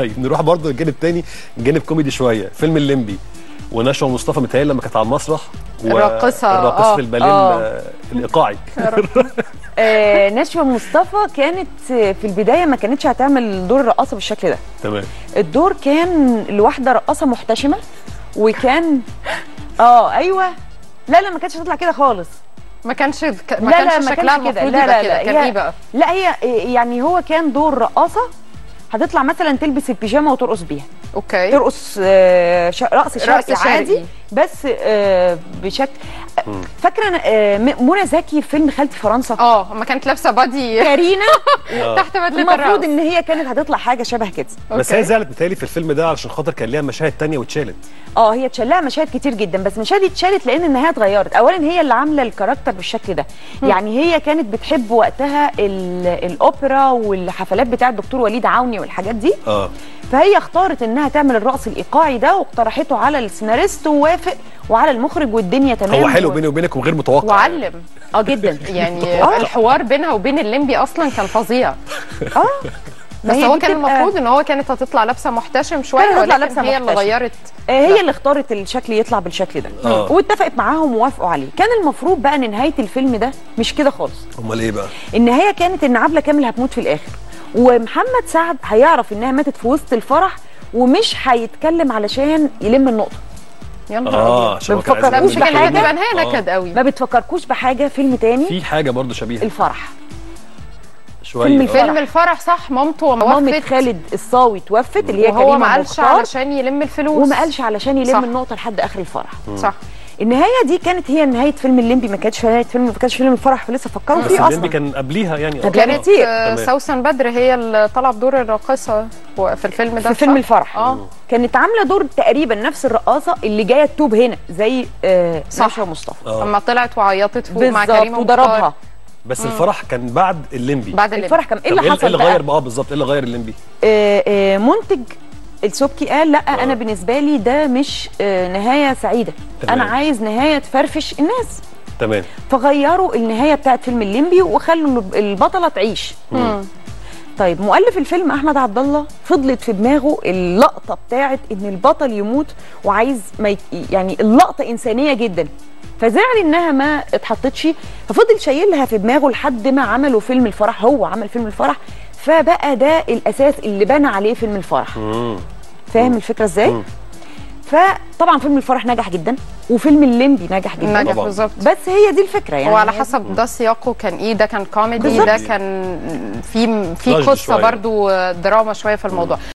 طيب نروح برضه للجانب تاني جانب كوميدي شويه فيلم الليمبي ونشوى مصطفى متهيألي لما كانت على المسرح الراقصة، الراقصه آه. في الباليه آه. ال- الايقاعي آه نشوى مصطفى كانت آه، في البدايه ما كانتش هتعمل دور الرقاصه بالشكل ده تمام الدور كان لواحده رقاصه محتشمه وكان اه ايوه لا لا ما كانتش هتطلع كده خالص ما كانش ما لا لا كانش ما شكلها كانش كده المفروض لا يبقى لا كده لا كان هي- ايه بقى لا هي يعني هو كان دور رقاصه هتطلع مثلا تلبس البيجامه وترقص بيها اوكي ترقص آه، ش- رقص شرقي شرقي. عادي بس آه، بشكل فاكره أنا، آه، م- منى زكي في فيلم خالتي فرنسا اه ما كانت لابسه بادي كارينا تحت بدله المفروض الرقص ان هي كانت هتطلع حاجه شبه كده بس أوكي. هي زعلت متهيألي في الفيلم ده علشان خاطر كان ليها مشاهد تانية واتشالت اه هي اتشال لها مشاهد كتير جدا بس مشاهد اتشالت لان النهايه اتغيرت اولا هي اللي عامله الكاركتر بالشكل ده يعني هي كانت بتحب وقتها ال- الاوبرا والحفلات بتاع الدكتور وليد عوني والحاجات دي اه فهي اختارت انها تعمل الرقص الايقاعي ده واقترحته على السيناريست ووافق وعلى المخرج والدنيا تمام هو حلو و- بيني وبينك وغير متوقع وعلم اه جدا يعني آه. الحوار بينها وبين الليمبي اصلا كان فظيع اه بس هي هو دي كان بتبقى- المفروض ان هو كانت هتطلع لابسه محتشم شويه كانت هتطلع ولكن لابسة هي اللي محتشم. غيرت آه، هي اللي اختارت الشكل يطلع بالشكل ده آه. واتفقت معاهم ووافقوا عليه كان المفروض بقى ان نهايه الفيلم ده مش كده خالص امال ايه بقى النهايه كانت ان عبله كامل هتموت في الاخر ومحمد سعد هيعرف انها ماتت في وسط الفرح ومش هيتكلم علشان يلم النقطه يا نهار اه ابيض عشان هو ما كان عايز لا بفكركوش مش يعمل كان بحاجة. هتبقى نهايه آه. نكد قوي ما بتفكركوش بحاجه فيلم تاني في حاجه برضه شبيهه الفرح شويه فيلم آه. الفرح. فيلم الفرح صح مامته مامة وفت خالد الصاوي توفت اللي هي وهو كريمه ما قالش مختار علشان يلم الفلوس وما قالش علشان يلم صح. النقطه لحد اخر الفرح صح النهايه دي كانت هي نهايه فيلم الليمبي ما كانتش نهايه فيلم ما كانش فيلم الفرح فلسه فكروا بس فيه الليمبي اصلا كان قبليها يعني طب آه. يعني كانت كتير. آه، تمام. سوسن بدر هي اللي طلعت دور الراقصه في الفيلم ده في فيلم صح؟ الفرح اه كانت عامله دور تقريبا نفس الرقاصه اللي جايه تتوب هنا زي آه صح. نشوى مصطفى آه. اما طلعت وعيطت فوق مع بالظبط كريم وضربها بس الفرح كان بعد الليمبي بعد الليمبي الفرح كان ايه طب اللي ايه حصل اللي بقى؟ غير بقى بالظبط ايه اللي غير الليمبي آه آه منتج السبكي قال لا انا بالنسبه لي ده مش آه نهايه سعيده تمام. انا عايز نهايه تفرفش الناس تمام فغيروا النهايه بتاعت فيلم الليمبي وخلوا البطله تعيش مم. طيب مؤلف الفيلم احمد عبد الله فضلت في دماغه اللقطه بتاعت ان البطل يموت وعايز ما يت... يعني اللقطه انسانيه جدا فزعل انها ما اتحطتش ففضل شايلها في دماغه لحد ما عملوا فيلم الفرح هو عمل فيلم الفرح فبقى ده الاساس اللي بنى عليه فيلم الفرح مم. فاهم الفكره ازاي مم. فطبعا فيلم الفرح نجح جدا وفيلم الليمبي نجح جدا نجح طبعاً. بالظبط بس هي دي الفكره يعني وعلى هي- حسب ده سياقه كان ايه ده كان كوميدي بالظبط. ده كان في في تراجيدي قصه شوية. برضو دراما شويه في الموضوع